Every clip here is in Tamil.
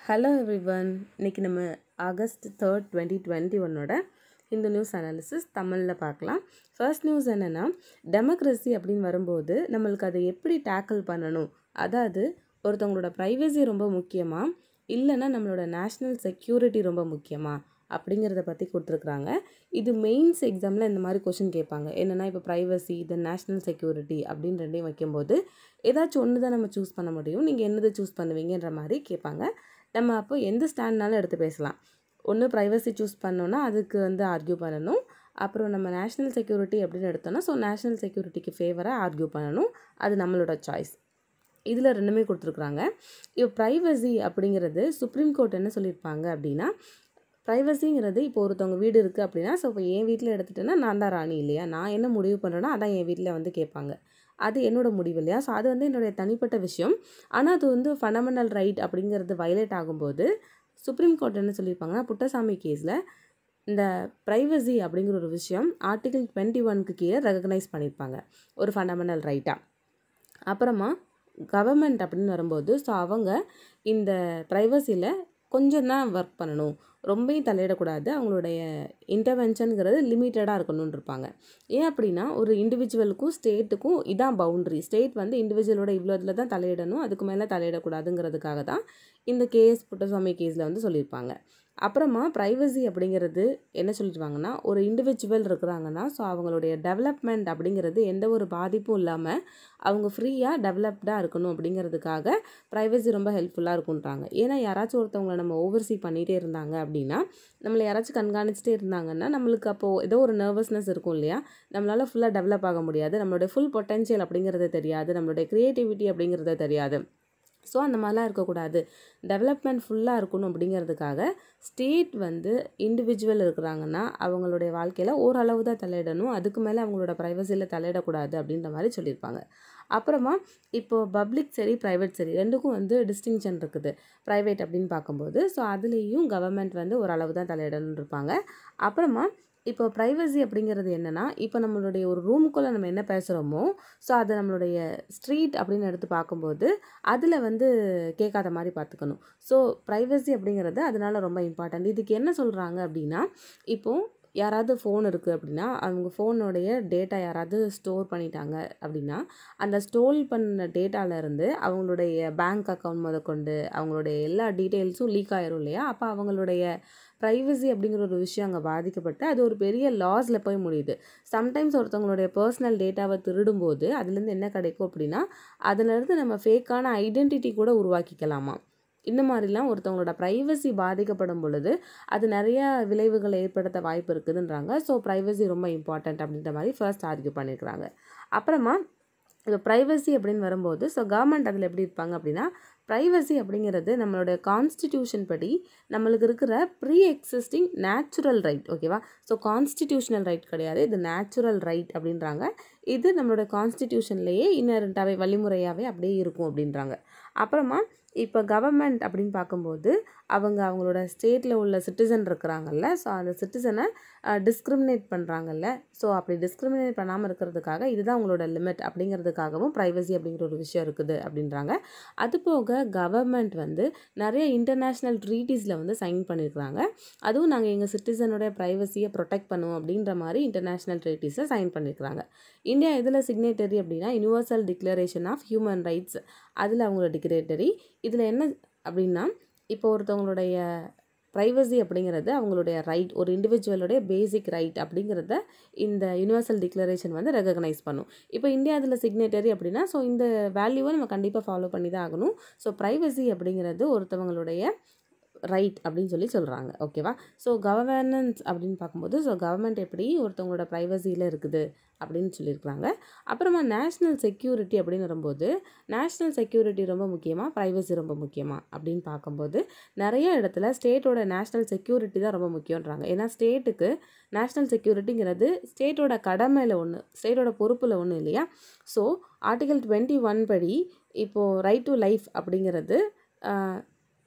ஹலோ எவ்ரிவன் இன்னைக்கு நம்ம ஆகஸ்ட் தேர்ட் டுவெண்ட்டி டுவெண்ட்டி ஒன்னோட இந்த நியூஸ் அனாலிசிஸ் தமிழில் பார்க்கலாம் ஃபர்ஸ்ட் நியூஸ் என்னென்னா டெமோக்ரஸி அப்படின்னு வரும்போது நம்மளுக்கு அதை எப்படி டேக்கிள் பண்ணணும் அதாவது ஒருத்தவங்களோட ப்ரைவசி ரொம்ப முக்கியமா இல்லைன்னா நம்மளோட நேஷ்னல் செக்யூரிட்டி ரொம்ப முக்கியமா அப்படிங்கிறத பற்றி கொடுத்துருக்குறாங்க இது மெயின்ஸ் எக்ஸாமில் இந்த மாதிரி கொஷின் கேட்பாங்க என்னென்னா இப்போ ப்ரைவசி இது நேஷ்னல் செக்யூரிட்டி அப்படின்னு ரெண்டையும் வைக்கும்போது ஏதாச்சும் ஒன்று தான் நம்ம சூஸ் பண்ண முடியும் நீங்கள் என்னது சூஸ் பண்ணுவீங்கன்ற மாதிரி கேட்பாங்க நம்ம அப்போ எந்த ஸ்டாண்ட்னாலும் எடுத்து பேசலாம் ஒன்று ப்ரைவசி சூஸ் பண்ணோன்னா அதுக்கு வந்து ஆர்கியூ பண்ணணும் அப்புறம் நம்ம நேஷ்னல் செக்யூரிட்டி அப்படின்னு எடுத்தோன்னா ஸோ நேஷ்னல் செக்யூரிட்டிக்கு ஃபேவராக ஆர்கியூ பண்ணணும் அது நம்மளோட சாய்ஸ் இதில் ரெண்டுமே கொடுத்துருக்குறாங்க இப்போ ப்ரைவசி அப்படிங்கிறது சுப்ரீம் கோர்ட் என்ன சொல்லியிருப்பாங்க அப்படின்னா ப்ரைவசிங்கிறது இப்போ ஒருத்தவங்க வீடு இருக்குது அப்படின்னா ஸோ இப்போ என் வீட்டில் எடுத்துட்டேன்னா நான் தான் ராணி இல்லையா நான் என்ன முடிவு பண்ணுறேனோ அதான் என் வீட்டில் வந்து கேட்பாங்க அது என்னோட முடிவு இல்லையா ஸோ அது வந்து என்னுடைய தனிப்பட்ட விஷயம் ஆனால் அது வந்து ஃபண்டமெண்டல் ரைட் அப்படிங்கிறது வயலேட் ஆகும்போது சுப்ரீம் கோர்ட் என்ன சொல்லியிருப்பாங்கன்னா புட்டசாமி கேஸில் இந்த ப்ரைவசி அப்படிங்கிற ஒரு விஷயம் ஆர்டிகிள் டுவெண்ட்டி ஒனுக்கு கீழே ரெகக்னைஸ் பண்ணியிருப்பாங்க ஒரு ஃபண்டமெண்டல் ரைட்டாக அப்புறமா கவர்மெண்ட் அப்படின்னு வரும்போது ஸோ அவங்க இந்த ப்ரைவசியில் கொஞ்சம் தான் ஒர்க் பண்ணணும் ரொம்பவும் தலையிடக்கூடாது அவங்களுடைய இன்டர்வென்ஷனுங்கிறது லிமிட்டடாக இருக்கணும்னு இருப்பாங்க ஏன் அப்படின்னா ஒரு இண்டிவிஜுவலுக்கும் ஸ்டேட்டுக்கும் இதான் பவுண்ட்ரி ஸ்டேட் வந்து இண்டிவிஜுவலோட இவ்வளோ இதில் தான் தலையிடணும் அதுக்கு மேலே தலையிடக்கூடாதுங்கிறதுக்காக தான் இந்த கேஎஸ் புட்டசாமி கேஸில் வந்து சொல்லியிருப்பாங்க அப்புறமா ப்ரைவசி அப்படிங்கிறது என்ன சொல்லிடுவாங்கன்னா ஒரு இண்டிவிஜுவல் இருக்கிறாங்கன்னா ஸோ அவங்களுடைய டெவலப்மெண்ட் அப்படிங்கிறது எந்த ஒரு பாதிப்பும் இல்லாமல் அவங்க ஃப்ரீயாக டெவலப்டாக இருக்கணும் அப்படிங்கிறதுக்காக ப்ரைவசி ரொம்ப ஹெல்ப்ஃபுல்லாக இருக்குன்றாங்க ஏன்னா யாராச்சும் ஒருத்தவங்களை நம்ம ஓவர்சி பண்ணிகிட்டே இருந்தாங்க அப்படின்னா நம்மளை யாராச்சும் கண்காணிச்சிட்டே இருந்தாங்கன்னா நம்மளுக்கு அப்போது ஏதோ ஒரு நர்வஸ்னஸ் இருக்கும் இல்லையா நம்மளால் ஃபுல்லாக டெவலப் ஆக முடியாது நம்மளுடைய ஃபுல் பொட்டென்ஷியல் அப்படிங்கிறது தெரியாது நம்மளுடைய க்ரியேட்டிவிட்டி அப்படிங்கிறது தெரியாது ஸோ அந்த மாதிரிலாம் இருக்கக்கூடாது டெவலப்மெண்ட் ஃபுல்லாக இருக்கணும் அப்படிங்கிறதுக்காக ஸ்டேட் வந்து இண்டிவிஜுவல் இருக்கிறாங்கன்னா அவங்களுடைய வாழ்க்கையில் ஓரளவு தான் தலையிடணும் அதுக்கு மேலே அவங்களோட ப்ரைவசியில் தலையிடக்கூடாது அப்படின்ற மாதிரி சொல்லியிருப்பாங்க அப்புறமா இப்போது பப்ளிக் சரி ப்ரைவேட் சரி ரெண்டுக்கும் வந்து டிஸ்டிங்ஷன் இருக்குது ப்ரைவேட் அப்படின்னு பார்க்கும்போது ஸோ அதுலேயும் கவர்மெண்ட் வந்து ஓரளவு தான் தலையிடணும்னு இருப்பாங்க அப்புறமா இப்போ ப்ரைவசி அப்படிங்கிறது என்னென்னா இப்போ நம்மளுடைய ஒரு ரூமுக்குள்ளே நம்ம என்ன பேசுகிறோமோ ஸோ அதை நம்மளுடைய ஸ்ட்ரீட் அப்படின்னு எடுத்து பார்க்கும்போது அதில் வந்து கேட்காத மாதிரி பார்த்துக்கணும் ஸோ ப்ரைவசி அப்படிங்கிறது அதனால ரொம்ப இம்பார்ட்டண்ட் இதுக்கு என்ன சொல்கிறாங்க அப்படின்னா இப்போது யாராவது ஃபோன் இருக்குது அப்படின்னா அவங்க ஃபோனுடைய டேட்டா யாராவது ஸ்டோர் பண்ணிட்டாங்க அப்படின்னா அந்த ஸ்டோர் பண்ண டேட்டாலேருந்து அவங்களுடைய பேங்க் அக்கௌண்ட் முதற்கொண்டு அவங்களுடைய எல்லா டீட்டெயில்ஸும் லீக் ஆயிரும் இல்லையா அப்போ அவங்களுடைய ப்ரைவசி அப்படிங்கிற ஒரு விஷயம் அங்கே பாதிக்கப்பட்டு அது ஒரு பெரிய லாஸில் போய் முடியுது சம்டைம்ஸ் ஒருத்தவங்களுடைய பர்சனல் டேட்டாவை திருடும்போது அதுலேருந்து என்ன கிடைக்கும் அப்படின்னா அதுலேருந்து நம்ம ஃபேக்கான ஐடென்டிட்டி கூட உருவாக்கிக்கலாமா இந்த மாதிரிலாம் ஒருத்தவங்களோட ப்ரைவசி பாதிக்கப்படும் பொழுது அது நிறைய விளைவுகளை ஏற்படுத்த வாய்ப்பு இருக்குதுன்றாங்க ஸோ ப்ரைவசி ரொம்ப இம்பார்ட்டண்ட் அப்படின்ற மாதிரி ஃபர்ஸ்ட் ஆர்கியூ பண்ணியிருக்கிறாங்க அப்புறமா இப்போ ப்ரைவசி அப்படின்னு வரும்போது ஸோ கவர்மெண்ட் அதில் எப்படி இருப்பாங்க அப்படின்னா ப்ரைவசி அப்படிங்கிறது நம்மளோட கான்ஸ்டிடியூஷன் படி நம்மளுக்கு இருக்கிற ப்ரீ எக்ஸிஸ்டிங் நேச்சுரல் ரைட் ஓகேவா ஸோ கான்ஸ்டிடியூஷனல் ரைட் கிடையாது இது நேச்சுரல் ரைட் அப்படின்றாங்க இது நம்மளோட கான்ஸ்டிடியூஷன்லேயே இன்னரண்ட்டாகவே வழிமுறையாகவே அப்படியே இருக்கும் அப்படின்றாங்க அப்புறமா இப்போ கவர்மெண்ட் அப்படின்னு பார்க்கும்போது அவங்க அவங்களோட ஸ்டேட்டில் உள்ள சிட்டிசன் இருக்கிறாங்கல்ல ஸோ அந்த சிட்டிசனை டிஸ்கிரிமினேட் பண்ணுறாங்கல்ல ஸோ அப்படி டிஸ்கிரிமினேட் பண்ணாமல் இருக்கிறதுக்காக இதுதான் அவங்களோட லிமிட் அப்படிங்கிறதுக்காகவும் ப்ரைவசி அப்படிங்கிற ஒரு விஷயம் இருக்குது அப்படின்றாங்க அது போக கவர்மெண்ட் வந்து நிறைய இன்டர்நேஷ்னல் ட்ரீட்டிஸில் வந்து சைன் பண்ணியிருக்கிறாங்க அதுவும் நாங்கள் எங்கள் சிட்டிசனோட ப்ரைவசியை ப்ரொடெக்ட் பண்ணுவோம் அப்படின்ற மாதிரி இன்டர்நேஷ்னல் ட்ரீட்டிஸில் சைன் பண்ணியிருக்கிறாங்க இந்தியா எதில் சிக்னேட்டரி அப்படின்னா universal declaration of human rights அதில் அவங்களோட டிக்ளேட்டரி இதில் என்ன அப்படின்னா இப்போ ஒருத்தவங்களுடைய ப்ரைவசி அப்படிங்கிறது அவங்களுடைய ரைட் ஒரு இண்டிவிஜுவலுடைய பேசிக் ரைட் அப்படிங்கிறத இந்த யூனிவர்சல் டிக்ளரேஷன் வந்து ரெகக்னைஸ் பண்ணும் இப்போ இந்தியா அதில் சிக்னேட்டரி அப்படின்னா ஸோ இந்த வேல்யூவை நம்ம கண்டிப்பாக ஃபாலோ பண்ணி தான் ஆகணும் ஸோ ப்ரைவசி அப்படிங்கிறது ஒருத்தவங்களுடைய ரைட் அப்படின்னு சொல்லி சொல்கிறாங்க ஓகேவா ஸோ கவர்னன்ஸ் அப்படின்னு பார்க்கும்போது ஸோ கவர்மெண்ட் எப்படி ஒருத்தவங்களோட ப்ரைவசியில் இருக்குது அப்படின்னு சொல்லியிருக்கிறாங்க அப்புறமா நேஷ்னல் செக்யூரிட்டி அப்படின்னு வரும்போது நேஷ்னல் செக்யூரிட்டி ரொம்ப முக்கியமாக ப்ரைவசி ரொம்ப முக்கியமாக அப்படின்னு பார்க்கும்போது நிறைய இடத்துல ஸ்டேட்டோட நேஷ்னல் செக்யூரிட்டி தான் ரொம்ப முக்கியன்றாங்க ஏன்னா ஸ்டேட்டுக்கு நேஷ்னல் செக்யூரிட்டிங்கிறது ஸ்டேட்டோட கடமையில் ஒன்று ஸ்டேட்டோட பொறுப்பில் ஒன்று இல்லையா ஸோ ஆர்டிகல் டுவெண்ட்டி ஒன் படி இப்போது ரைட் டு லைஃப் அப்படிங்கிறது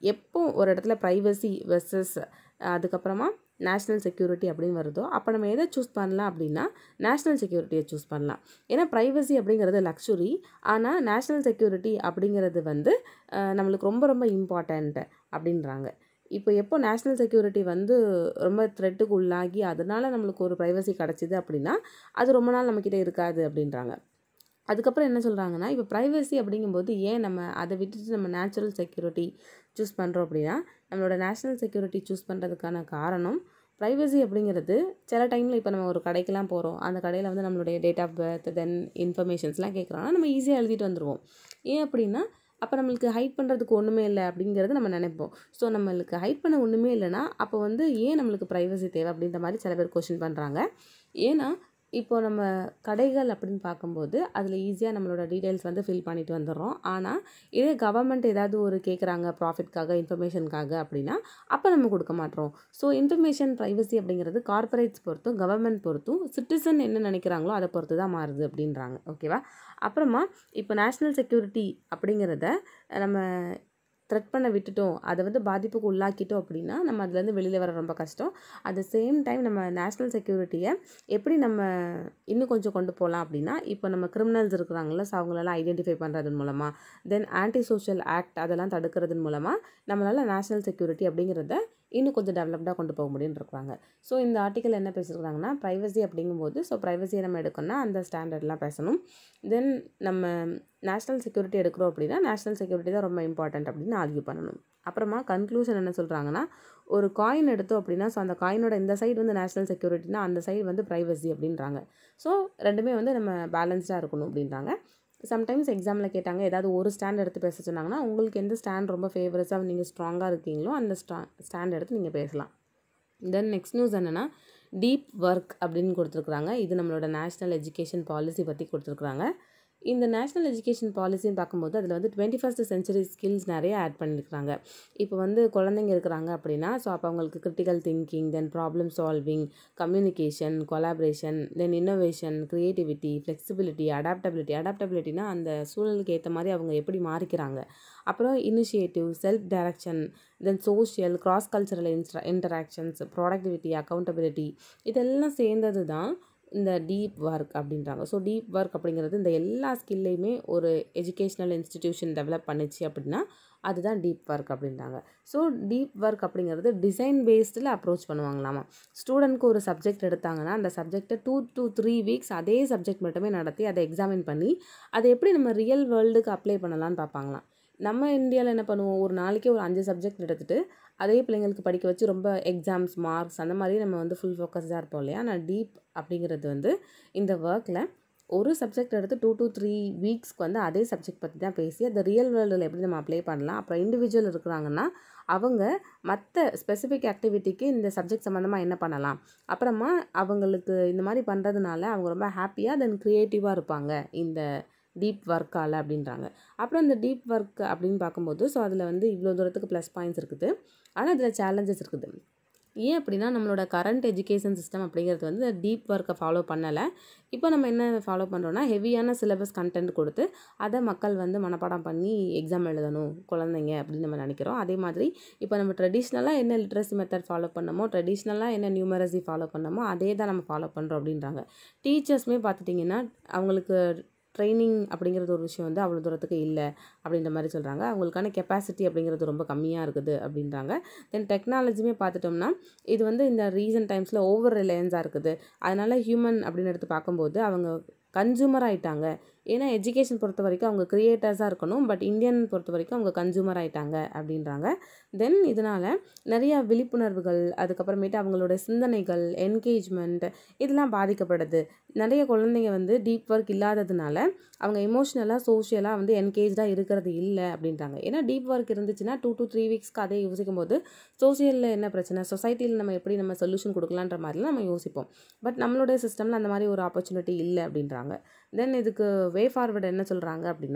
எப்போ ஒரு இடத்துல ப்ரைவசி வெர்சஸ் அதுக்கப்புறமா நேஷ்னல் செக்யூரிட்டி அப்படின்னு வருதோ அப்போ நம்ம எதை சூஸ் பண்ணலாம் அப்படின்னா நேஷ்னல் செக்யூரிட்டியை சூஸ் பண்ணலாம் ஏன்னா ப்ரைவசி அப்படிங்கிறது லக்ஸுரி ஆனால் நேஷ்னல் செக்யூரிட்டி அப்படிங்கிறது வந்து அஹ், நம்மளுக்கு ரொம்ப ரொம்ப இம்பார்ட்டண்ட் அப்படின்றாங்க இப்போ எப்போ நேஷ்னல் செக்யூரிட்டி வந்து ரொம்ப த்ரெட்டுக்கு உள்ளாகி அதனால நம்மளுக்கு ஒரு ப்ரைவசி கிடச்சிது அப்படின்னா அது ரொம்ப நாள் நம்மக்கிட்ட இருக்காது அப்படின்றாங்க அதுக்கப்புறம் என்ன சொல்கிறாங்கன்னா இப்போ ப்ரைவசி அப்படிங்கும்போது ஏன் நம்ம அதை விட்டுட்டு நம்ம நேச்சுரல் செக்யூரிட்டி சூஸ் பண்ணுறோம் அப்படின்னா நம்மளோட நேஷ்னல் செக்யூரிட்டி சூஸ் பண்ணுறதுக்கான காரணம் ப்ரைவசி அப்படிங்கிறது சில டைமில் இப்போ நம்ம ஒரு கடைக்கெல்லாம் போகிறோம் அந்த கடையில் வந்து நம்மளுடைய டேட் ஆஃப் பர்த் தென் இன்ஃபர்மேஷன்ஸ்லாம் கேட்குறாங்கன்னா நம்ம ஈஸியாக எழுதிட்டு வந்துடுவோம் ஏன் அப்படின்னா அப்போ நம்மளுக்கு ஹைட் பண்ணுறதுக்கு ஒன்றுமே இல்லை அப்படிங்கிறது நம்ம நினைப்போம் ஸோ நம்மளுக்கு ஹைட் பண்ண ஒன்றுமே இல்லைன்னா அப்போ வந்து ஏன் நம்மளுக்கு ப்ரைவசி தேவை அப்படின்ற மாதிரி சில பேர் கொஷின் பண்ணுறாங்க ஏன்னா இப்போ நம்ம கடைகள் அப்படின்னு பார்க்கும்போது அதில் ஈஸியாக நம்மளோட டீட்டெயில்ஸ் வந்து ஃபில் பண்ணிட்டு வந்துடுறோம் ஆனால் இதே கவர்மெண்ட் ஏதாவது ஒரு கேட்குறாங்க ப்ராஃபிட்காக இன்ஃபர்மேஷனுக்காக அப்படின்னா அப்போ நம்ம கொடுக்க மாட்டோம் ஸோ இன்ஃபர்மேஷன் ப்ரைவசி அப்படிங்கிறது கார்ப்பரேட்ஸ் பொறுத்தும் கவர்மெண்ட் பொறுத்தும் சிட்டிசன் என்ன நினைக்கிறாங்களோ அதை பொறுத்து தான் மாறுது அப்படின்றாங்க ஓகேவா அப்புறமா இப்போ நேஷ்னல் செக்யூரிட்டி அப்படிங்கிறத நம்ம த்ரெட் பண்ண விட்டுட்டோம் அதை வந்து பாதிப்புக்கு உள்ளாக்கிட்டோம் அப்படின்னா நம்ம அதுலேருந்து வெளியில் வர ரொம்ப கஷ்டம் அட் த சேம் டைம் நம்ம நேஷ்னல் செக்யூரிட்டியை எப்படி நம்ம இன்னும் கொஞ்சம் கொண்டு போகலாம் அப்படின்னா இப்போ நம்ம கிரிமினல்ஸ் இருக்கிறாங்கள ஸோ அவங்களெல்லாம் ஐடென்டிஃபை பண்ணுறதன் மூலமாக தென் ஆன்டி சோஷியல் ஆக்ட் அதெல்லாம் தடுக்கிறதன் மூலமாக நம்மளால் நேஷ்னல் செக்யூரிட்டி அப்படிங்கிறத இன்னும் கொஞ்சம் டெவலப்டாக கொண்டு போக முடியும்னு இருக்காங்க ஸோ இந்த ஆர்டிக்கல் என்ன பேசியிருக்காங்கன்னா ப்ரைவசி அப்படிங்கும்போது ஸோ ப்ரைவசியை நம்ம எடுக்கணும்னா அந்த ஸ்டாண்டர்ட்லாம் பேசணும் தென் நம்ம நேஷ்னல் செக்யூரிட்டி எடுக்கிறோம் அப்படின்னா நேஷ்னல் செக்யூரிட்டி தான் ரொம்ப இம்பார்ட்டன்ட் அப்படின்னு ஆர்கியூ பண்ணணும் அப்புறமா கன்க்ளூஷன் என்ன சொல்கிறாங்கன்னா ஒரு காயின் எடுத்தோம் அப்படின்னா ஸோ அந்த காயினோட இந்த சைடு வந்து நேஷ்னல் செக்யூரிட்டினா அந்த சைடு வந்து ப்ரைவசி அப்படின்றாங்க ஸோ ரெண்டுமே வந்து நம்ம பேலன்ஸ்டாக இருக்கணும் அப்படின்றாங்க சம்டைம்ஸ் எக்ஸாமில் கேட்டாங்க ஏதாவது ஒரு ஸ்டாண்ட் எடுத்து பேச சொன்னாங்கன்னா உங்களுக்கு எந்த ஸ்டாண்ட் ரொம்ப ஃபேவரஸாக நீங்கள் ஸ்ட்ராங்காக இருக்கீங்களோ அந்த ஸ்டா ஸ்டாண்ட் எடுத்து நீங்கள் பேசலாம் தென் நெக்ஸ்ட் நியூஸ் என்னென்னா டீப் ஒர்க் அப்படின்னு கொடுத்துருக்குறாங்க இது நம்மளோட நேஷ்னல் எஜுகேஷன் பாலிசி பற்றி கொடுத்துருக்குறாங்க இந்த நேஷ்னல் எஜுகேஷன் பாலிசின்னு பார்க்கும்போது அதில் வந்து டுவெண்ட்டி ஃபஸ்ட் சென்ச்சுரி ஸ்கில்ஸ் நிறைய ஆட் பண்ணியிருக்கிறாங்க இப்போ வந்து குழந்தைங்க இருக்கிறாங்க அப்படின்னா ஸோ அப்போ அவங்களுக்கு critical thinking then problem solving communication collaboration then innovation creativity flexibility adaptability அடாப்டபிலிட்டினா அந்த சூழலுக்கு ஏற்ற மாதிரி அவங்க எப்படி மாறிக்கிறாங்க அப்புறம் initiative self direction then social cross cultural intra interactions productivity accountability இதெல்லாம் சேர்ந்தது தான் இந்த டீப் ஒர்க் அப்படின்றாங்க ஸோ டீப் ஒர்க் அப்படிங்கிறது இந்த எல்லா ஸ்கில்லையுமே ஒரு எஜுகேஷ்னல் இன்ஸ்டிடியூஷன் டெவலப் பண்ணுச்சு அப்படின்னா அதுதான் டீப் ஒர்க் அப்படின்றாங்க ஸோ டீப் ஒர்க் அப்படிங்கிறது டிசைன் பேஸ்டில் அப்ரோச் பண்ணுவாங்களாமா ஸ்டூடெண்ட்க்கு ஒரு சப்ஜெக்ட் எடுத்தாங்கன்னா அந்த சப்ஜெக்டை டூ டூ த்ரீ வீக்ஸ் அதே சப்ஜெக்ட் மட்டுமே நடத்தி அதை எக்ஸாமின் பண்ணி அதை எப்படி நம்ம ரியல் வேர்ல்டுக்கு அப்ளை பண்ணலான்னு பார்ப்பாங்களாம் நம்ம இந்தியாவில் என்ன பண்ணுவோம் ஒரு நாளைக்கு ஒரு அஞ்சு சப்ஜெக்ட் எடுத்துகிட்டு அதே பிள்ளைங்களுக்கு படிக்க வச்சு ரொம்ப எக்ஸாம்ஸ் மார்க்ஸ் அந்த மாதிரி நம்ம வந்து ஃபுல் ஃபோக்கஸ்டாக இருப்போம் இல்லையா ஆனால் டீப் அப்படிங்கிறது வந்து இந்த ஒர்க்கில் ஒரு சப்ஜெக்ட் எடுத்து டூ டூ த்ரீ வீக்ஸ்க்கு வந்து அதே சப்ஜெக்ட் பற்றி தான் பேசி அந்த ரியல் வேர்ல்டில் எப்படி நம்ம அப்ளை பண்ணலாம் அப்புறம் இண்டிவிஜுவல் இருக்கிறாங்கன்னா அவங்க மற்ற ஸ்பெசிஃபிக் ஆக்டிவிட்டிக்கு இந்த சப்ஜெக்ட் சம்மந்தமாக என்ன பண்ணலாம் அப்புறமா அவங்களுக்கு இந்த மாதிரி பண்ணுறதுனால அவங்க ரொம்ப ஹாப்பியாக தென் க்ரியேட்டிவாக இருப்பாங்க இந்த டீப் ஒர்க்கால் அப்படின்றாங்க அப்புறம் இந்த டீப் ஒர்க் அப்படின்னு பார்க்கும்போது ஸோ அதில் வந்து இவ்வளோ தூரத்துக்கு ப்ளஸ் பாயிண்ட்ஸ் இருக்குது ஆனால் இதில் சேலஞ்சஸ் இருக்குது ஏன் அப்படின்னா நம்மளோட கரண்ட் எஜுகேஷன் சிஸ்டம் அப்படிங்கிறது வந்து டீப் ஒர்க்கை ஃபாலோ பண்ணலை இப்போ நம்ம என்ன ஃபாலோ பண்ணுறோன்னா ஹெவியான சிலபஸ் கண்டென்ட் கொடுத்து அதை மக்கள் வந்து மனப்பாடம் பண்ணி எக்ஸாம் எழுதணும் குழந்தைங்க அப்படின்னு நம்ம நினைக்கிறோம் அதே மாதிரி இப்போ நம்ம ட்ரெடிஷ்னலாக என்ன லிட்ரஸி மெத்தட் ஃபாலோ பண்ணமோ ட்ரெடிஷ்னலாக என்ன நியூமரசி ஃபாலோ பண்ணமோ அதே தான் நம்ம ஃபாலோ பண்ணுறோம் அப்படின்றாங்க டீச்சர்ஸுமே பார்த்துட்டிங்கன்னா அவங்களுக்கு ட்ரைனிங் அப்படிங்கிறது ஒரு விஷயம் வந்து அவ்வளோ தூரத்துக்கு இல்லை அப்படின்ற மாதிரி சொல்கிறாங்க அவங்களுக்கான கெப்பாசிட்டி அப்படிங்கிறது ரொம்ப கம்மியாக இருக்குது அப்படின்றாங்க தென் டெக்னாலஜியுமே பார்த்துட்டோம்னா இது வந்து இந்த ரீசன்ட் டைம்ஸில் ஓவர் ரிலையன்ஸாக இருக்குது அதனால் ஹியூமன் அப்படின்னு எடுத்து பார்க்கும்போது அவங்க கன்சூமர் ஆயிட்டாங்க ஏன்னா எஜுகேஷன் பொறுத்த வரைக்கும் அவங்க க்ரியேட்டர்ஸாக இருக்கணும் பட் இந்தியன் பொறுத்த வரைக்கும் அவங்க கன்சூமர் ஆயிட்டாங்க அப்படின்றாங்க தென் இதனால் நிறையா விழிப்புணர்வுகள் அதுக்கப்புறமேட்டு அவங்களோட சிந்தனைகள் என்கேஜ்மெண்ட் இதெல்லாம் பாதிக்கப்படுது நிறைய குழந்தைங்க வந்து டீப் ஒர்க் இல்லாததுனால அவங்க எமோஷ்னலாக சோஷியலாக வந்து என்கேஜாக இருக்கிறது இல்லை அப்படின்றாங்க ஏன்னா டீப் ஒர்க் இருந்துச்சுன்னா டூ டு த்ரீ வீக்ஸ்க்கு அதே யோசிக்கும் போது சோசியலில் என்ன பிரச்சனை சொசைட்டியில் நம்ம எப்படி நம்ம சொல்யூஷன் கொடுக்கலான்ற மாதிரிலாம் நம்ம யோசிப்போம் பட் நம்மளுடைய சிஸ்டமில் அந்த மாதிரி ஒரு ஆப்பர்ச்சுனிட்டி இல்லை அப்படின்றாங்க தென் இதுக்கு வே ஃபார்வர்டு என்ன சொல்கிறாங்க அப்படின்னா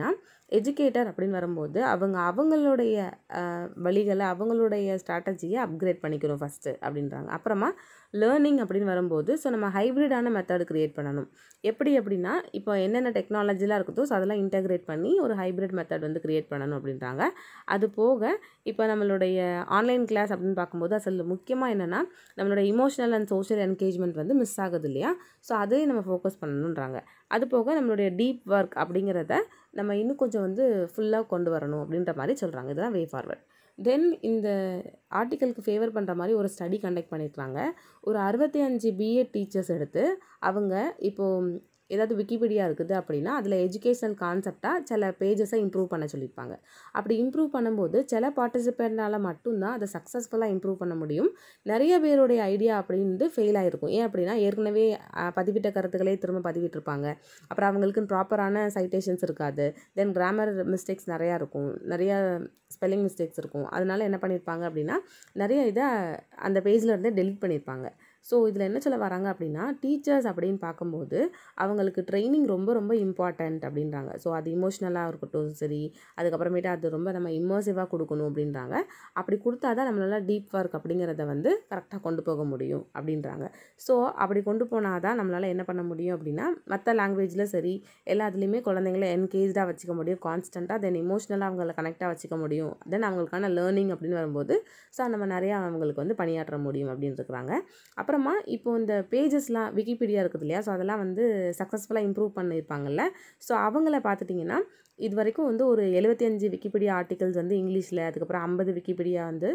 எஜுகேட்டர் அப்படின்னு வரும்போது அவங்க அவங்களுடைய அஹ், வழிகளை அவங்களுடைய ஸ்ட்ராட்டஜியை அப்கிரேட் பண்ணிக்கணும் ஃபஸ்ட்டு அப்படின்றாங்க அப்புறமா லேர்னிங் அப்படின்னு வரும்போது ஸோ நம்ம ஹைப்ரிடான மெத்தட் க்ரியேட் பண்ணணும் எப்படி அப்படின்னா இப்போ என்னென்ன டெக்னாலஜிலாம் இருக்குதோ ஸோ அதெல்லாம் இன்டகிரேட் பண்ணி ஒரு ஹைப்ரிட் மெத்தட் வந்து க்ரியேட் பண்ணணும் அப்படின்றாங்க அது போக இப்போ நம்மளுடைய ஆன்லைன் கிளாஸ் அப்படின்னு பார்க்கும்போது அதில் முக்கியமாக என்னென்னா நம்மளோட இமோஷனல் அண்ட் சோஷியல் என்கேஜ்மெண்ட் வந்து மிஸ் ஆகுது இல்லையா ஸோ அதையும் நம்ம ஃபோக்கஸ் பண்ணணுன்றாங்க அது போக நம்மளுடைய டீப் ஒர்க் அப்படிங்கிறத நம்ம இன்னும் கொஞ்சம் வந்து ஃபுல்லாக கொண்டு வரணும் அப்படின்ற மாதிரி சொல்கிறாங்க இதுதான் வே ஃபார்வர்ட் தென் இந்த ஆர்டிக்கலுக்கு ஃபேவர் பண்ணுற மாதிரி ஒரு ஸ்டடி கண்டக்ட் பண்ணியிருக்காங்க ஒரு அறுபத்தி அஞ்சு பிஏ டீச்சர்ஸ் எடுத்து அவங்க இப்போது ஏதாவது விக்கிபீடியா இருக்குது அப்படின்னா அதில் எஜுகேஷனல் கான்செப்டாக சில பேஜஸை இம்ப்ரூவ் பண்ண சொல்லியிருப்பாங்க அப்படி இம்ப்ரூவ் பண்ணும்போது சில பார்ட்டிசிபெண்ட்னால மட்டும்தான் அதை சக்ஸஸ்ஃபுல்லாக இம்ப்ரூவ் பண்ண முடியும் நிறைய பேருடைய ஐடியா அப்படின்ட்டு ஃபெயில் ஆகிருக்கும் ஏன் அப்படின்னா ஏற்கனவே அஹ், பதிவிட்ட கருத்துக்களே திரும்ப பதிவிட்டிருப்பாங்க அப்புறம் அவங்களுக்குன்னு ப்ராப்பரான சைட்டேஷன்ஸ் இருக்காது தென் கிராமர் மிஸ்டேக்ஸ் நிறையா இருக்கும் நிறைய ஸ்பெல்லிங் மிஸ்டேக்ஸ் இருக்கும் அதனால என்ன பண்ணியிருப்பாங்க அப்படின்னா நிறைய இதை அந்த பேஜில் இருந்தே டெலிட் பண்ணியிருப்பாங்க ஸோ இதில் என்ன சொல்ல வராங்க அப்படின்னா டீச்சர்ஸ் அப்படின்னு பார்க்கும்போது அவங்களுக்கு ட்ரைனிங் ரொம்ப ரொம்ப இம்பார்ட்டண்ட் அப்படின்றாங்க ஸோ அது இமோஷ்னலாக இருக்கட்டும் சரி அதுக்கப்புறமேட்டு அது ரொம்ப நம்ம இம்மர்சிவாக கொடுக்கணும் அப்படின்றாங்க அப்படி கொடுத்தா தான் நம்மளால டீப் ஒர்க் அப்படிங்கிறத வந்து கரெக்டாக கொண்டு போக முடியும் அப்படின்றாங்க ஸோ அப்படி கொண்டு போனால் தான் நம்மளால் என்ன பண்ண முடியும் அப்படின்னா மற்ற லாங்குவேஜில் சரி எல்லாத்துலேயுமே குழந்தைங்கள என்கேஜாக வச்சுக்க முடியும் கான்ஸ்டண்ட்டாக தென் இமோஷ்னலாக அவங்கள கனெக்டாக வச்சுக்க முடியும் தென் அவங்களுக்கான லேர்னிங் அப்படின்னு வரும்போது ஸோ நம்ம நிறையா அவங்களுக்கு வந்து பணியாற்ற முடியும் அப்படின்னு இருக்கிறாங்க அப்புறமா இப்போ இந்த பேஜஸ்லாம் விக்கிபீடியா இருக்குது இல்லையா ஸோ அதெல்லாம் வந்து சக்ஸஸ்ஃபுல்லாக இம்ப்ரூவ் பண்ணியிருப்பாங்கல்ல ஸோ அவங்கள பார்த்துட்டிங்கன்னா இது வரைக்கும் வந்து ஒரு எழுபத்தி அஞ்சு விக்கிபீடியா ஆர்டிகல்ஸ் வந்து இங்கிலீஷில் அதுக்கப்புறம் ஐம்பது விக்கிபீடியா வந்து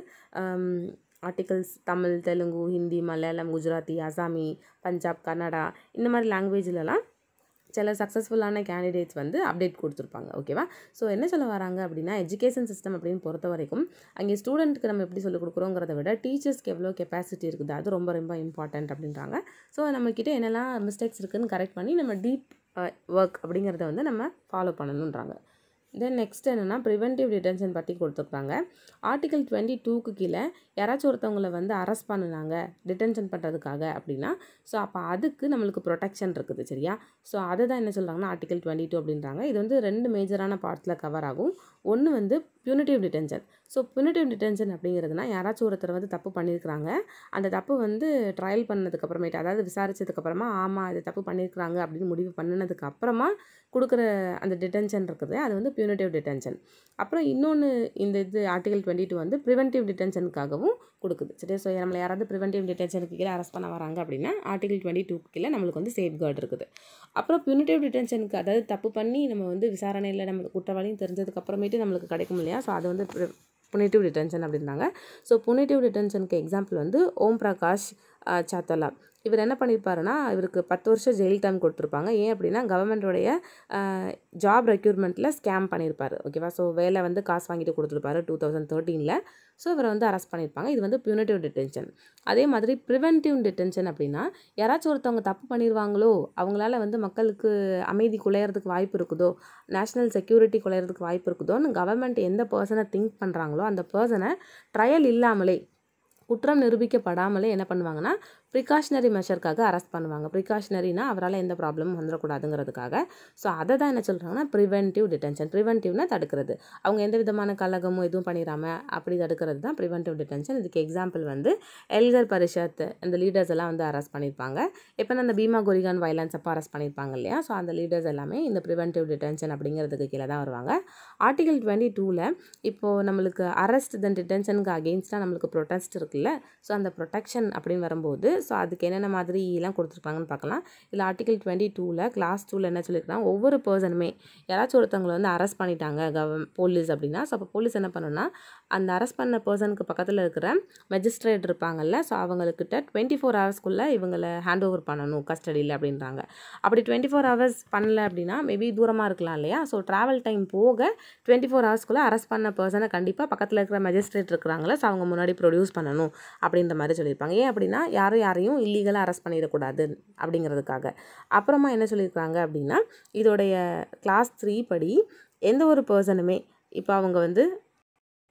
ஆர்டிகல்ஸ் தமிழ் தெலுங்கு ஹிந்தி மலையாளம் குஜராத்தி அசாமி பஞ்சாப் கன்னடா இந்த மாதிரி லாங்குவேஜ்லலாம் சில சக்ஸஸ்ஃபுல்லான கேண்டிடேட்ஸ் வந்து அப்டேட் கொடுத்துருப்பாங்க ஓகேவா ஸோ என்ன சொல்ல வராங்க அப்படின்னா எஜுகேஷன் சிஸ்டம் அப்படின்னு பொறுத்த வரைக்கும் அங்கே ஸ்டூடெண்ட்டுக்கு நம்ம எப்படி சொல்லிக் கொடுக்குறோங்கிறத விட டீச்சர்ஸ்க்கு எவ்வளோ கெப்பாசிட்டி இருக்குது அது ரொம்ப ரொம்ப இம்பார்ட்டன்ட் அப்படின்றாங்க ஸோ நம்மக்கிட்ட என்னெல்லாம் மிஸ்டேக்ஸ் இருக்குதுன்னு கரெக்ட் பண்ணி நம்ம டீப் ஒர்க் அப்படிங்கிறத வந்து நம்ம ஃபாலோ பண்ணணுன்றாங்க தென் நெக்ஸ்ட் என்னென்னா ப்ரிவென்டிவ் டிடென்ஷன் பற்றி கொடுத்துருக்காங்க ஆர்டிகல் டுவெண்ட்டி டூக்கு கீழே யாராச்சும் ஒருத்தவங்களை வந்து அரெஸ்ட் பண்ணுனாங்க டிடென்ஷன் பண்ணுறதுக்காக அப்படின்னா ஸோ அப்போ அதுக்கு நம்மளுக்கு ப்ரொடெக்ஷன் இருக்குது சரியா ஸோ அதை தான் என்ன சொல்கிறாங்கன்னா ஆர்டிகல் டுவெண்ட்டி டூ அப்படின்றாங்க இது வந்து ரெண்டு மேஜரான பார்ட்ஸில் கவர் ஆகும் ஒன்று வந்து punitive detention so punitive detention அப்படிங்கிறதுனா யாராச்சும் ஒருத்தர் வந்து தப்பு பண்ணியிருக்கிறாங்க அந்த தப்பு வந்து ட்ரையல் பண்ணதுக்கு அப்புறமேட்டு அதாவது விசாரிச்சதுக்கு அப்புறமா ஆமாம் இது தப்பு பண்ணியிருக்கிறாங்க அப்படின்னு முடிவு பண்ணினதுக்கு அப்புறமா கொடுக்குற அந்த டிடென்ஷன் இருக்குது அது வந்து பியூனிட்டிவ் டிடென்ஷன் அப்புறம் இன்னொன்று இந்த இது ஆர்டிகல் டுவெண்ட்டி டூ வந்து ப்ரிவென்டிவ் டிடென்ஷனுக்காகவும் கொடுக்குது சரி ஸோ நம்மளை யாராவது ப்ரிவென்டிவ் டிடென்ஷனுக்கு கீழே அரெஸ்ட் பண்ண வராங்க அப்படின்னா ஆர்டிகல் டுவெண்ட்டி டூ கீழே நம்மளுக்கு வந்து சேஃப் கார்டு இருக்குது அப்புறம் பியூனிட்டிவ் டிடென்ஷனுக்கு அதாவது தப்பு பண்ணி நம்ம வந்து விசாரணையில் நம்மளுக்கு குற்றவாளியும் தெரிஞ்சதுக்கு அப்புறமேட்டு நம்மளுக்கு கிடைக்கும் இல்லையா ஸோ அது வந்து புனிட்டிவ் டிடென்ஷன் அப்படின்றாங்க ஸோ புனிட்டிவ் டிடென்ஷனுக்கு எக்ஸாம்பிள் வந்து ஓம் பிரகாஷ் அஹ், சாத்தலா இவர் என்ன பண்ணியிருப்பாருன்னா இவருக்கு பத்து வருஷம் ஜெயில் டைம் கொடுத்துருப்பாங்க ஏன் அப்படின்னா கவர்மெண்ட்டோடைய ஜாப் ரெக்யூர்மெண்ட்டில் ஸ்கேம் பண்ணியிருப்பாரு ஓகேவா ஸோ வேலை வந்து காசு வாங்கிட்டு கொடுத்துருப்பாரு டூ தௌசண்ட் தேர்ட்டீனில் ஸோ இவரை வந்து அரெஸ்ட் பண்ணியிருப்பாங்க இது வந்து பியூனிட்டிவ் டிடென்ஷன் அதே மாதிரி ப்ரிவென்டிவ் டிடென்ஷன் அப்படின்னா யாராச்சும் ஒருத்தவங்க தப்பு பண்ணிடுவாங்களோ அவங்களால வந்து மக்களுக்கு அமைதி குலையறதுக்கு வாய்ப்பு இருக்குதோ நேஷ்னல் செக்யூரிட்டி குலையறதுக்கு வாய்ப்பு இருக்குதோன்னு கவர்மெண்ட் எந்த பர்சனை திங்க் பண்ணுறாங்களோ அந்த பர்சனை ட்ரையல் இல்லாமலே குற்றம் நிரூபிக்கப்படாமலே என்ன பண்ணுவாங்கன்னா ப்ரிகாஷனரி மெஷருக்காக அரெஸ்ட் பண்ணுவாங்க ப்ரிகாஷனரினா அவரால் எந்த ப்ராப்ளமும் வந்துடக்கூடாதுங்கிறதுக்காக ஸோ அதை தான் என்ன சொல்கிறாங்கன்னா ப்ரிவென்டிவ் டிடென்ஷன் ப்ரிவென்டிவ்னா தடுக்கிறது அவங்க எந்த விதமான கலகமும் எதுவும் பண்ணிடாமல் அப்படி தடுக்கிறது தான் ப்ரிவென்டிவ் டிடென்ஷன் இதுக்கு எக்ஸாம்பிள் வந்து எல்கர் பரிஷத் அந்த லீடர்ஸ் எல்லாம் வந்து அரெஸ்ட் பண்ணியிருப்பாங்க இப்போ அந்த பீமா கொரிகான் வைலன்ஸ் அப்போ அரெஸ்ட் பண்ணியிருப்பாங்க இல்லையா ஸோ அந்த லீடர்ஸ் எல்லாமே இந்த ப்ரிவென்டிவ் டிடென்ஷன் அப்படிங்கிறதுக்கு கீழே தான் வருவாங்க ஆர்டிகல் டுவெண்ட்டி டூவில் இப்போது நம்மளுக்கு அரெஸ்ட் தென் டிடென்ஷனுக்கு அகெயின்ஸ்டாக நம்மளுக்கு ப்ரொடெஸ்ட் இருக்குல்ல ஸோ அந்த ப்ரொடெக்ஷன் அப்படின்னு வரும்போது ஸோ அதுக்கு என்னென்ன மாதிரிலாம் கொடுத்துருக்காங்கன்னு பார்க்கலாம் இதில் ஆர்டிகல் டுவெண்ட்டி டூவில் கிளாஸ் டூவில் என்ன சொல்லியிருக்காங்க ஒவ்வொரு பர்சனுமே யாராச்சும் ஒருத்தவங்களை வந்து அரெஸ்ட் பண்ணிட்டாங்க கவ போலீஸ் அப்படின்னா ஸோ அப்போ போலீஸ் என்ன பண்ணணும்னா அந்த அரெஸ்ட் பண்ண பர்சனுக்கு பக்கத்தில் இருக்கிற மெஜிஸ்ட்ரேட் இருப்பாங்கல்ல ஸோ அவங்கக்கிட்ட டுவெண்ட்டி ஃபோர் ஹவர்ஸ்க்குள்ளே இவங்களை ஹேண்ட் ஓவர் பண்ணணும் கஸ்டடியில் அப்படின்றாங்க அப்படி டுவெண்ட்டி ஃபோர் ஹவர்ஸ் பண்ணல அப்படின்னா மேபி தூரமாக இருக்கலாம் இல்லையா ஸோ ட்ராவல் டைம் போக டுவெண்ட்டி ஃபோர் ஹவர்ஸ்க்குள்ளே அரெஸ்ட் பண்ண பர்சனை கண்டிப்பாக பக்கத்தில் இருக்கிற மெஜிஸ்ட்ரேட் இருக்கிறாங்களே ஸோ அவங்க முன்னாடி ப்ரொடியூஸ் பண்ணணும் அப்படின்ற மாதிரி சொல்லியிருப்பாங்க ஏன் அப்படின்னா யாரும் யாரையும் இல்லீகலாக அரெஸ்ட் பண்ணிடக்கூடாது அப்படிங்கிறதுக்காக அப்புறமா என்ன சொல்லியிருக்காங்க அப்படின்னா இதோடைய கிளாஸ் த்ரீ படி எந்த ஒரு பர்சனுமே இப்போ அவங்க வந்து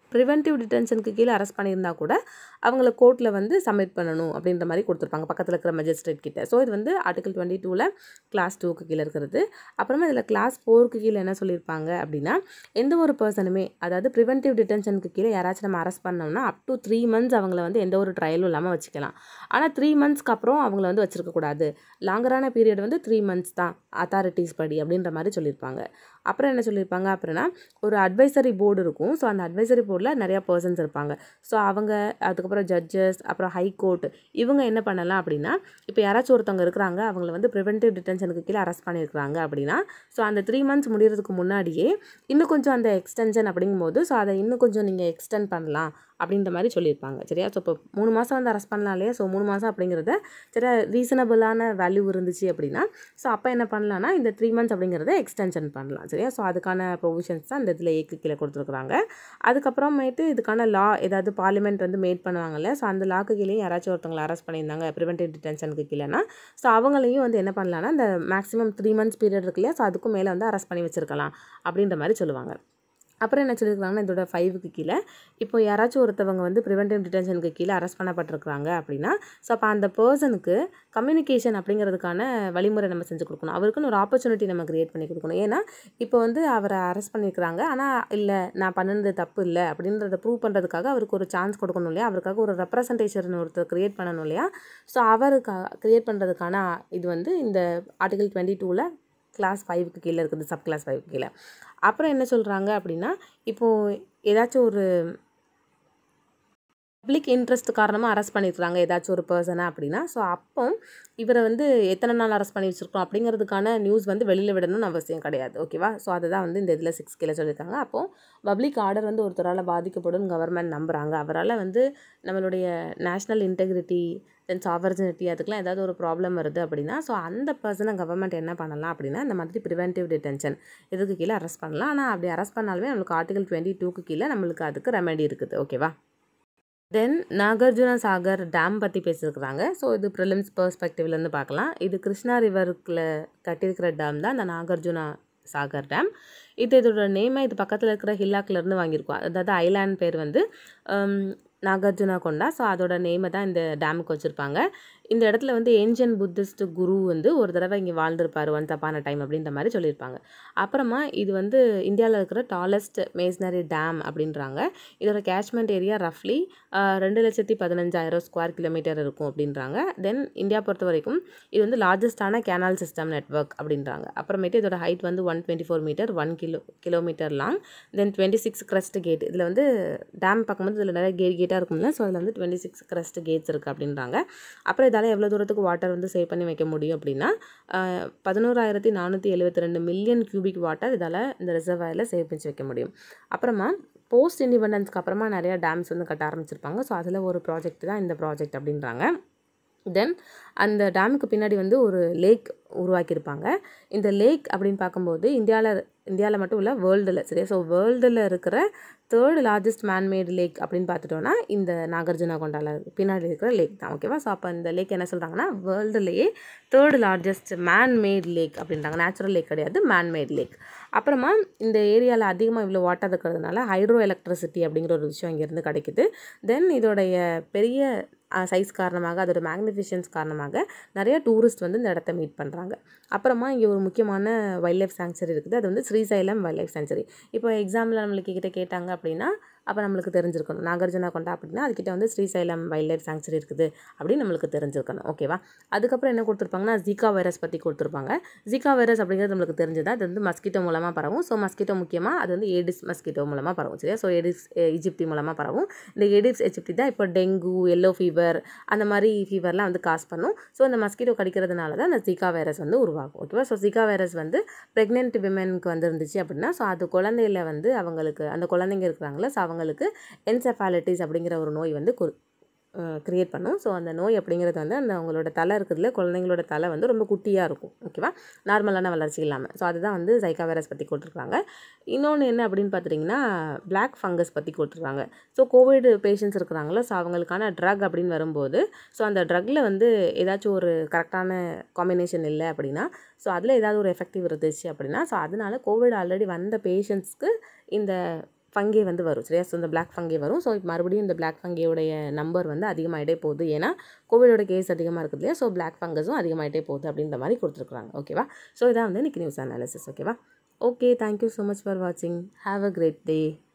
ப்ரிவென்டிவ் டிடென்ஷனுக்கு கீழே அரெஸ்ட் பண்ணியிருந்தா கூட அவங்கள கோர்ட்டில் வந்து சப்மிட் பண்ணணும் அப்படின்ற மாதிரி கொடுத்துருப்பாங்க பக்கத்தில் இருக்கிற மெஜிஸ்ட்ரேட் கிட்ட ஸோ இது வந்து ஆர்டிகல் டுவெண்ட்டி டூவில் கிளாஸ் டூக்கு கீழே இருக்கிறது அப்புறமா இதில் கிளாஸ் ஃபோருக்கு கீழே என்ன சொல்லியிருப்பாங்க அப்படின்னா எந்த ஒரு பர்சனுமே அதாவது ப்ரிவென்டிவ் டிடென்ஷனுக்கு கீழே யாராச்சும் நம்ம அரெஸ்ட் பண்ணோம்னா அப் டு த்ரீ மந்த்ஸ் அவங்கள வந்து எந்த ஒரு ட்ரையலும் இல்லாமல் வச்சுக்கலாம் ஆனால் த்ரீ மந்த்ஸ்க்கு அப்புறம் அவங்கள வந்து வச்சிருக்கக்கூடாது லாங்கரான பீரியட் வந்து த்ரீ மந்த்ஸ் தான் அத்தாரிட்டிஸ் படி அப்படின்ற மாதிரி சொல்லியிருப்பாங்க அப்புறம் என்ன சொல்லியிருப்பாங்க அப்படின்னா ஒரு அட்வைசரி போர்டு இருக்கும் ஸோ அந்த அட்வைசரி போர்டில் நிறையா பர்சன்ஸ் இருப்பாங்க ஸோ அவங்க அதுக்கப்புறம் ஜட்ஜஸ் அப்புறம் ஹை கோர்ட் இவங்க என்ன பண்ணலாம் அப்படின்னா இப்போ யாராச்சும் ஒருத்தவங்க இருக்கிறாங்க அவங்கள வந்து ப்ரிவென்டிவ் டிடென்ஷனுக்கு கீழே அரெஸ்ட் பண்ணியிருக்காங்க அப்படின்னா ஸோ அந்த த்ரீ மந்த்ஸ் முடியறதுக்கு முன்னாடியே இன்னும் கொஞ்சம் அந்த எக்ஸ்டென்ஷன் அப்படிங்கும்போது ஸோ அதை இன்னும் கொஞ்சம் நீங்கள் எக்ஸ்டெண்ட் பண்ணலாம் அப்படின்ற மாதிரி சொல்லியிருப்பாங்க சரியா ஸோ இப்போ மூணு மாதம் வந்து அரெஸ்ட் பண்ணலாம் இல்லையா ஸோ மூணு மாதம் அப்படிங்கிறத சரியா ரீசனபிளான வேல்யூ இருந்துச்சு அப்படின்னா ஸோ அப்போ என்ன பண்ணலாம்னா இந்த த்ரீ மந்த்ஸ் அப்படிங்கிறத எக்ஸ்டென்ஷன் பண்ணலாம் சரியா ஸோ அதுக்கான ப்ரொவிஷன்ஸ் தான் இந்த இதில் ஏக்கு கீழே கொடுத்துருக்குறாங்க அதுக்கப்புறமேட்டு இதுக்கான லா ஏதாவது பார்லிமெண்ட் வந்து மேட் பண்ணுவாங்கல்ல ஸோ அந்த லாக்கு கீழே யாராச்சும் ஒருத்தவங்களை அரெஸ்ட் பண்ணியிருந்தாங்க ப்ரிவென்டிவ் டிடென்ஷனுக்கு கீழேனா ஸோ அவங்களையும் வந்து என்ன பண்ணலாம்னா இந்த மேக்ஸிமம் த்ரீ மந்த்ஸ் பீரியட் இருக்கு இல்லையா ஸோ அதுக்கும் மேலே வந்து அரெஸ்ட் பண்ணி வச்சிருக்கலாம் அப்படின்ற மாதிரி சொல்லுவாங்க அப்புறம் என்ன சொல்லியிருக்காங்கன்னா இதோட ஃபைவுக்கு கீழே இப்போ யாராச்சும் ஒருத்தவங்க வந்து ப்ரிவென்டிவ் டிடென்ஷனுக்கு கீழே அரெஸ்ட் பண்ணப்பட்டிருக்காங்க அப்படின்னா ஸோ அப்போ அந்த பர்சனுக்கு கம்யூனிகேஷன் அப்படிங்கிறதுக்கான வழிமுறை நம்ம செஞ்சு கொடுக்கணும் அவருக்குன்னு ஒரு ஆப்பர்ச்சுனிட்டி நம்ம கிரியேட் பண்ணி கொடுக்கணும் ஏன்னா இப்போ வந்து அவரை அரெஸ்ட் பண்ணியிருக்கிறாங்க ஆனால் இல்லை நான் பண்ணது தப்பு இல்லை அப்படின்றத ப்ரூவ் பண்ணுறதுக்காக அவருக்கு ஒரு சான்ஸ் கொடுக்கணும் இல்லையா அவருக்காக ஒரு ரெப்ரசன்டேஷன் ஒருத்தர் கிரியேட் பண்ணணும் இல்லையா ஸோ அவருக்காக கிரியேட் பண்ணுறதுக்கான இது வந்து இந்த ஆர்டிகல் டுவெண்ட்டி டூவில் கிளாஸ் ஃபைவுக்கு கீழே இருக்குது சப் கிளாஸ் ஃபைவுக்கு கீழே அப்புறம் என்ன சொல்கிறாங்க அப்படின்னா இப்போது ஏதாச்சும் ஒரு பப்ளிக் இன்ட்ரெஸ்ட் காரணமாக அரெஸ்ட் பண்ணியிருக்காங்க ஏதாச்சும் ஒரு பர்சனை அப்படின்னா ஸோ அப்போ இவரை வந்து எத்தனை நாள் அரெஸ்ட் பண்ணி வச்சுருக்கோம் அப்படிங்கிறதுக்கான நியூஸ் வந்து வெளியில் விடணும்னு அவசியம் கிடையாது ஓகேவா ஸோ அதுதான் வந்து இந்த இதில் சிக்ஸ் கீழே சொல்லியிருக்காங்க அப்போது பப்ளிக் ஆர்டர் வந்து ஒருத்தரால் பாதிக்கப்படும் கவர்மெண்ட் நம்புகிறாங்க அவரால் வந்து நம்மளுடைய நேஷ்னல் இன்டெகிரிட்டி தென் சாவர்ஜினிட்டி அதுக்கெலாம் ஏதாவது ஒரு ப்ராப்ளம் வருது அப்படின்னா ஸோ அந்த பர்சனை கவர்மெண்ட் என்ன பண்ணலாம் அப்படின்னா இந்த மாதிரி ப்ரிவென்டிவ் டிடென்ஷன் இதுக்கு கீழே அரெஸ்ட் பண்ணலாம் ஆனால் அப்படி அரெஸ்ட் பண்ணாலுமே நம்மளுக்கு ஆர்டிகல் டுவெண்ட்டி டூக்கு கீழே நம்மளுக்கு அதுக்கு ரெமெடி இருக்குது ஓகேவா தென் நாகார்ஜுனா சாகர் டேம் பற்றி பேசியிருக்கிறாங்க ஸோ இது ப்ரிலிம்ஸ் பெர்ஸ்பெக்டிவ்லேருந்து பார்க்கலாம் இது கிருஷ்ணா ரிவருக்குள்ள கட்டியிருக்கிற டேம் தான் இந்த நாகார்ஜுனா சாகர் டேம் இது இதோட நேமை இது பக்கத்தில் இருக்கிற ஹில்லாக்லேருந்து வாங்கியிருக்கோம் அதாவது ஐலாண்ட் பேர் வந்து நாகார்ஜுனா கொண்டா ஸோ அதோட நேமை தான் இந்த டேமுக்கு வச்சுருப்பாங்க இந்த இடத்துல வந்து ஏன்ஷியன் புத்திஸ்ட் குரு வந்து ஒரு தடவை இங்கே வாழ்ந்திருப்பார் ஒன் தப்பான டைம் அப்படின்ற மாதிரி சொல்லியிருப்பாங்க அப்புறமா இது வந்து இந்தியாவில் இருக்கிற டாலஸ்ட் மேஸ்னரி டேம் அப்படின்றாங்க இதோட கேஷ்மெண்ட் ஏரியா ரஃப்லி ரெண்டு லட்சத்தி பதினஞ்சாயிரம் ஸ்கொயர் கிலோமீட்டர் இருக்கும் அப்படின்றாங்க தென் இந்தியா பொறுத்த வரைக்கும் இது வந்து லார்ஜஸ்டான கேனால் சிஸ்டம் நெட்ஒர்க் அப்படின்றாங்க அப்புறமேட்டு இதோட ஹைட் வந்து one twenty four metre one kilo kilometre long then twenty six crest gate இதில் வந்து டேம் பார்க்கும்போது இதில் நிறைய கேட் கேட்டாக இருக்கும்ல ஸோ அதில் வந்து டுவெண்ட்டி சிக்ஸ் கிரஸ்ட் கேட்ஸ் இருக்குது அப்படின்றாங்க அப்புறம் இதால் எவ்வளோ தூரத்துக்கு வாட்டர் வந்து சேவ் பண்ணி வைக்க முடியும் அப்படின்னா பதினோராயிரத்தி நானூற்றி எழுபத்தி ரெண்டு மில்லியன் கியூபிக் வாட்டர் இதால் இந்த ரிசர்வாயரில் சேவ் பண்ணி வைக்க முடியும் அப்புறமா போஸ்ட் இண்டிபெண்டன்ஸ்க்கு அப்புறமா நிறையா டேம்ஸ் வந்து கட்ட ஆரம்பிச்சிருப்பாங்க ஸோ அதில் ஒரு ப்ராஜெக்ட் தான் இந்த ப்ராஜெக்ட் அப்படின்றாங்க தென் அந்த டேமுக்கு பின்னாடி வந்து ஒரு லேக் உருவாக்கியிருப்பாங்க இந்த லேக் அப்படின்னு பார்க்கும்போது இந்தியாவில் இந்தியாவில் மட்டும் இல்லை வேர்ல்டில் சரியா ஸோ வேர்ல்டில் இருக்கிற தேர்ட் லார்ஜஸ்ட் மேன்மேட் லேக் அப்படின்னு பார்த்துட்டோன்னா இந்த நாகார்ஜுனா கொண்டால பின்னாடி இருக்கிற லேக் தான் ஓகேவா ஸோ அப்போ இந்த லேக் என்ன சொல்கிறாங்கன்னா வேர்ல்டுலேயே தேர்ட் லார்ஜஸ்ட் மேன்மேட் லேக் அப்படின்றாங்க நேச்சுரல் லேக் கிடையாது மேன்மேட் லேக் அப்புறமா இந்த ஏரியாவில் அதிகமாக இவ்வளோ வாட்டர் இருக்கிறதுனால ஹைட்ரோ எலக்ட்ரிசிட்டி அப்படிங்கிற ஒரு விஷயம் இங்கேருந்து கிடைக்குது தென் இதோடைய பெரிய சைஸ் காரணமாக அதோட மேக்னிஃபிஷன்ஸ் காரணமாக நிறைய டூரிஸ்ட் வந்து இந்த இடத்த மீட் பண்ணுறாங்க அப்புறமா இங்கே ஒரு முக்கியமான வைல்ட் லைஃப் சாங்சுரி இருக்குது அது வந்து ஸ்ரீசைலம் வைல்ட் லைஃப் சாங்சுரி இப்போ எக்ஸாம்பிள் நம்மளுக்கு கிட்ட கேட்டாங்க அப்படின்னா அப்போ நம்மளுக்கு தெரிஞ்சிருக்கணும் நாகார்ஜுனா கொண்டா அப்படின்னா அதுக்கிட்ட வந்து ஸ்ரீசைலம் வைல்ட் லைஃப் சாங்சுரி இருக்குது அப்படின்னு நம்மளுக்கு தெரிஞ்சிருக்கணும் ஓகேவா அதுக்கப்புறம் என்ன கொடுத்துருப்பாங்கன்னா ஜிகா வைரஸ் பற்றி கொடுத்துருப்பாங்க ஜிகா வைரஸ் அப்படிங்கிறது நம்மளுக்கு தெரிஞ்சதா அது வந்து மஸ்கிட்டோ மூலமாக பரவும் ஸோ மஸ்கிட்டோ முக்கியமாக அது வந்து ஏடிஸ் மஸ்கிட்டோ மூலமாக பரவும் சரியா ஸோ ஏடிஸ் இஜிப்டி மூலமாக பரவும் இந்த ஏடிஸ் எஜிப்டி தான் இப்போ டெங்கு எல்லோ ஃபீவர் அந்த மாதிரி ஃபீவர்லாம் வந்து காஸ் பண்ணும் ஸோ இந்த மஸ்கிட்டோ கடிக்கிறதுனால தான் அந்த ஜிகா வைரஸ் வந்து உருவாகும் ஓகேவா ஸோ ஜிகா வைரஸ் வந்து ப்ரெக்னென்ட் விமெனுக்கு வந்து இருந்துச்சு அப்படின்னா ஸோ அது குழந்தையில வந்து அவங்களுக்கு அந்த குழந்தைங்க இருக்கிறாங்களா ஸோ அவங்களுக்கு என்செஃபாலிட்டிஸ் அப்படிங்கிற ஒரு நோய் வந்து க்ரியேட் பண்ணும் ஸோ அந்த நோய் அப்படிங்கிறது வந்து அந்த அவங்களோட தலை இருக்கிறதுல குழந்தைங்களோட தலை வந்து ரொம்ப குட்டியாக இருக்கும் ஓகேவா நார்மலான வளர்ச்சி இல்லாமல் ஸோ அதுதான் வந்து ஜைக்கா வைரஸ் பற்றி கொடுத்துருக்காங்க இன்னொன்று என்ன அப்படின்னு பார்த்துட்டிங்கன்னா பிளாக் ஃபங்கஸ் பற்றி கொடுத்துருக்காங்க ஸோ கோவிட் பேஷண்ட்ஸ் இருக்கிறாங்களோ ஸோ அவங்களுக்கான ட்ரக் அப்படின்னு வரும்போது ஸோ அந்த ட்ரக்கில் வந்து ஏதாச்சும் ஒரு கரெக்டான காம்பினேஷன் இல்லை அப்படின்னா ஸோ அதில் ஏதாவது ஒரு எஃபெக்டிவ் இருந்துச்சு அப்படின்னா ஸோ அதனால கோவிட் ஆல்ரெடி வந்த பேஷண்ட்ஸ்க்கு இந்த ஃபங்கே வந்து வரும் சரியா ஸோ இந்த பிளாக் ஃபங்கே வரும் ஸோ மறுபடியும் இந்த பிளாக் ஃபங்கேயோடைய நம்பர் வந்து அதிகமாகிட்டே போகுது ஏன்னா கோவிடோட கேஸ் அதிகமாக இருக்குது இல்லையா ஸோ பிளாக் ஃபங்கஸும் அதிகமாகிட்டே போகுது அப்படின்ற மாதிரி கொடுத்துருக்குறாங்க ஓகேவா ஸோ இதான் வந்து இன்றைக்கி நியூஸ் அனாலிசிஸ் ஓகேவா okay thank you so much for வாட்சிங் ஹாவ் அ கிரேட் டே